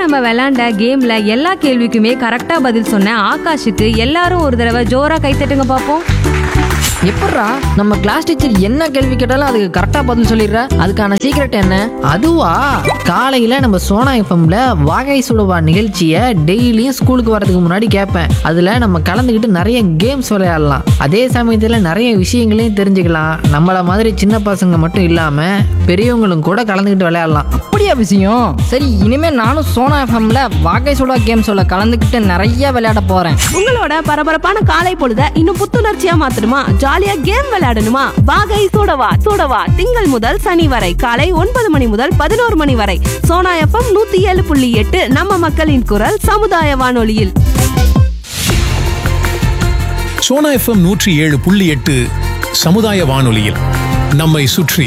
நம்ம விளையாண்ட கேம்ல எல்லா கேள்விக்குமே கரெக்டா பதில் சொன்ன ஆகாஷுக்கு எல்லாரும் ஒரு தடவை ஜோரா கை தட்டுங்க பாப்போம் எப்பட்றா நம்ம கிளாஸ் டீச்சர் என்ன கேள்வி கேட்டாலும் அதுக்கு கரெக்டா பதில் சொல்லிடுற அதுக்கான சீக்ரெட் என்ன அதுவா காலையில நம்ம சோனா எஃப்எம்ல வாகை சுடுவா நிகழ்ச்சியை டெய்லியும் ஸ்கூலுக்கு வரதுக்கு முன்னாடி கேட்பேன் அதுல நம்ம கலந்துக்கிட்டு நிறைய கேம்ஸ் விளையாடலாம் அதே சமயத்துல நிறைய விஷயங்களையும் தெரிஞ்சுக்கலாம் நம்மள மாதிரி சின்ன பசங்க மட்டும் இல்லாம பெரியவங்களும் கூட கலந்துக்கிட்டு விளையாடலாம் அப்படியா விஷயம் சரி இனிமே நானும் சோனா எஃப்எம்ல வாகை சுடா கேம் சொல்ல கலந்துக்கிட்டு நிறைய விளையாட போறேன் உங்களோட பரபரப்பான காலை பொழுத இன்னும் புத்துணர்ச்சியா மாத்தணுமா ஜாலியா கேம் விளையாடணுமா வாகை சூடவா சூடவா திங்கள் முதல் சனி வரை காலை ஒன்பது மணி முதல் பதினோரு மணி வரை சோனா எஃப்எம் நூத்தி ஏழு புள்ளி எட்டு நம்ம மக்களின் குரல் சமுதாய வானொலியில் சோனா எஃப்எம் நூற்றி ஏழு புள்ளி எட்டு சமுதாய வானொலியில் நம்மை சுற்றி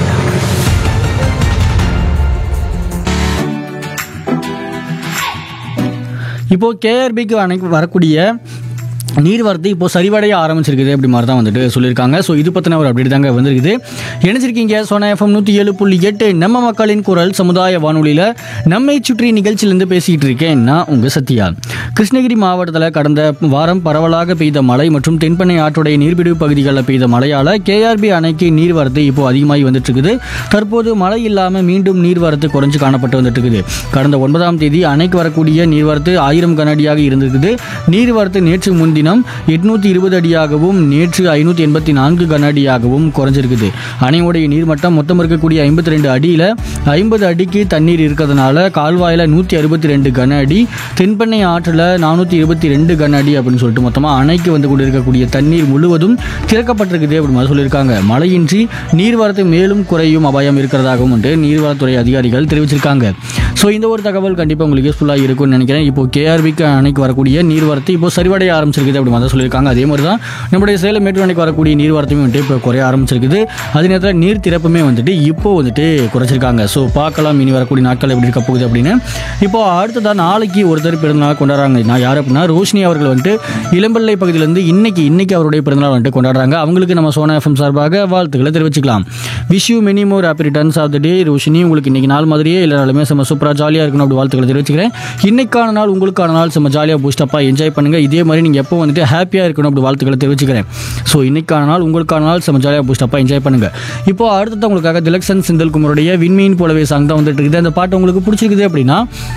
இப்போது கேஆர்பிக்கு அணைக்கு வரக்கூடிய நீர்வரத்து இப்போ சரிவடைய ஆரம்பிச்சிருக்குது அப்படி மாதிரி தான் வந்துட்டு சொல்லியிருக்காங்க ஸோ இது பற்றின ஒரு அப்டேட் தாங்க வந்திருக்குது இணைஞ்சிருக்கீங்க சோனா எஃப்எம் நூற்றி ஏழு புள்ளி எட்டு நம்ம மக்களின் குரல் சமுதாய வானொலியில் நம்மை சுற்றி நிகழ்ச்சியிலேருந்து பேசிக்கிட்டு இருக்கேன் நான் உங்கள் சத்யா கிருஷ்ணகிரி மாவட்டத்தில் கடந்த வாரம் பரவலாக பெய்த மழை மற்றும் தென்பெண்ணை ஆற்றுடைய நீர்பிடிவு பகுதிகளில் பெய்த மழையால் கேஆர்பி அணைக்கு நீர்வரத்து இப்போ அதிகமாகி வந்துட்டு இருக்குது தற்போது மழை இல்லாமல் மீண்டும் நீர்வரத்து குறைஞ்சு காணப்பட்டு வந்துட்டு இருக்குது கடந்த ஒன்பதாம் தேதி அணைக்கு வரக்கூடிய நீர்வரத்து ஆயிரம் கனஅடியாக இருந்திருக்குது நீர்வரத்து நேற்று முன்தினம் எட்நூத்தி இருபது அடியாகவும் நேற்று ஐநூற்றி எண்பத்தி நான்கு கன அடியாகவும் குறைஞ்சிருக்குது அணையுடைய நீர்மட்டம் மொத்தம் இருக்கக்கூடிய ஐம்பத்தி ரெண்டு அடியில் ஐம்பது அடிக்கு தண்ணீர் இருக்கிறதுனால கால்வாயில் நூற்றி அறுபத்தி ரெண்டு கன அடி தென்பெண்ணை ஆற்றில் நானூற்றி இருபத்தி ரெண்டு கன அடி அப்படின்னு சொல்லிட்டு மொத்தமாக அணைக்கு வந்து கொண்டு இருக்கக்கூடிய தண்ணீர் முழுவதும் திறக்கப்பட்டிருக்குது அப்படின்னு மாதிரி சொல்லியிருக்காங்க மழையின்றி நீர்வரத்து மேலும் குறையும் அபாயம் இருக்கிறதாகவும் வந்து நீர்வளத்துறை அதிகாரிகள் தெரிவிச்சிருக்காங்க ஸோ இந்த ஒரு தகவல் கண்டிப்பாக உங்களுக்கு யூஸ்ஃபுல்லாக இருக்கும்னு நினைக்கிறேன் இப்போ கேஆர்பிக்கு அணைக்கு வரக்கூடிய நீர்வரத்து இப்போ சரிவடைய ஆரம்பிச்சிருக்குது அப்படி மாதிரி சொல்லியிருக்காங்க அதே மாதிரி தான் நம்முடைய சேலம் மேட்டூர் அணைக்கு வரக்கூடிய நீர்வரத்துமே வந்துட்டு இப்போ குறைய ஆரம்பிச்சிருக்குது அதே நேரத்தில் நீர் திறப்புமே வந்துட்டு இப்போ வந்துட்டு குறைச்சிருக்காங்க ஸோ பார்க்கலாம் இனி வரக்கூடிய நாட்கள் எப்படி இருக்க போகுது அப்படின்னு இப்போ அடுத்ததாக நாளைக்கு ஒருத்தர் பிறந்தநாள் கொண்டாடுறாங்க நான் யார் அப்படின்னா ரோஷினி அவர்கள் வந்துட்டு இளம்பிள்ளை பகுதியிலேருந்து இன்னைக்கு இன்னைக்கு அவருடைய பிறந்தநாள் வந்துட்டு கொண்டாடுறாங்க அவங்களுக்கு நம்ம சோனா எஃப்எம் சார்பாக வாழ்த்துக்களை தெரிவிச்சுக்கலாம் wish you many more happy returns of the day Roshini உங்களுக்கு இன்னைக்கு நாள் மாதிரியே எல்லாருமே செம்ம சூப்பராக ஜாலியாக இருக்கணும் அப்படி வாழ்த்துக்களை தெரிவிச்சுக்கிறேன் இன்னைக்கான நாள் உங்களுக்கான நாள் செம்ம ஜாலியாக பூஸ்டப்பாக என்ஜாய் பண்ணுங்கள் இதே மாதிரி நீங்கள் எப்போ வந்துட்டு ஹாப்பியாக இருக்கணும் அப்படி வாழ்த்துக்களை தெரிவிச்சுக்கிறேன் ஸோ இன்னைக்கான நாள் உங்களுக்கான நாள் செம்ம ஜாலியாக பூஸ்டப்பாக என்ஜாய் பண்ணுங்கள் இப்போ அடுத்தது உங்களுக்காக திலக்ஷன் செந்தில்குமருடைய விண்மீன் போலவே சாங் தான் வந்துட்டு இருக்குது அந்த பாட்டு உங்களுக்கு பிடிச்சிருக்குது அப்படின்னா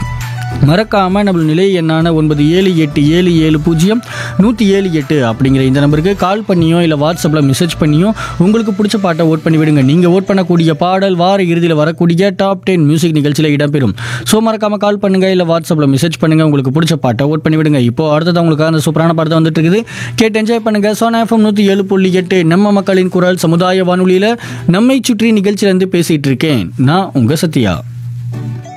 மறக்காமல் நம்ம நிலை எண்ணான ஒன்பது ஏழு எட்டு ஏழு ஏழு பூஜ்ஜியம் நூற்றி ஏழு எட்டு அப்படிங்கிற இந்த நம்பருக்கு கால் பண்ணியோ இல்லை வாட்ஸ்அப்பில் மெசேஜ் பண்ணியோ உங்களுக்கு பிடிச்ச பாட்டை ஓட் பண்ணி விடுங்க நீங்கள் ஓட் பண்ணக்கூடிய பாடல் வார இறுதியில் வரக்கூடிய டாப் டென் மியூசிக் நிகழ்ச்சியில் இடம்பெறும் ஸோ மறக்காமல் கால் பண்ணுங்கள் இல்லை வாட்ஸ்அப்பில் மெசேஜ் பண்ணுங்கள் உங்களுக்கு பிடிச்ச பாட்டை ஓட் பண்ணி விடுங்க இப்போ அடுத்தது உங்களுக்கு அந்த சூப்பரான பாட்டு வந்துட்டு இருக்குது கேட்டு என்ஜாய் பண்ணுங்கள் சோனா எஃப்எம் நூற்றி ஏழு புள்ளி எட்டு நம்ம மக்களின் குரல் சமுதாய வானொலியில் நம்மை சுற்றி நிகழ்ச்சியிலேருந்து பேசிகிட்டு இருக்கேன் நான் உங்கள் சத்யா